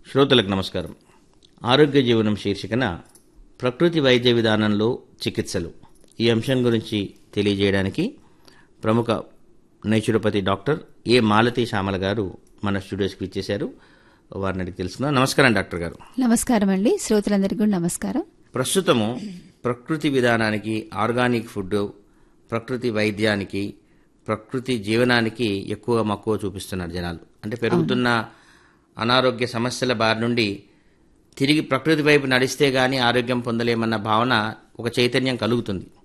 శ్రోతలకు నమస్కారం ఆరోగ్య జీవనం శీర్షికన ప్రకృతి వైద్య విధానంలో చికిత్సలు ఈ అంశం గురించి తెలియజేయడానికి ప్రముఖ naturopathy doctor A Malathi Shyamala గారు మన స్టూడియోస్కి ఇచ్చేశారు వారిని అడిగి తెలుసుకుందాం నమస్కారం డాక్టర్ గారు నమస్కారం అండి శ్రోతలందరికీ కూడా నమస్కారం ప్రస్తుతము ప్రకృతి విధానానికి ఆర్గానిక్ ఫుడ్ ప్రకృతి వైద్యానికి ప్రకృతి జీవనానికి ఎక్కువ మక్కువ చూపిస్తున్నారు జనాలు అంటే పెరుగుతున్న అనారోగ్య సమస్యల బారి నుండి తిరిగి ప్రకృతి వైపు నడిస్తే గాని ఆరోగ్యం పొందలేమన్న భావన ఒక చైతన్యం కలుగుతుంది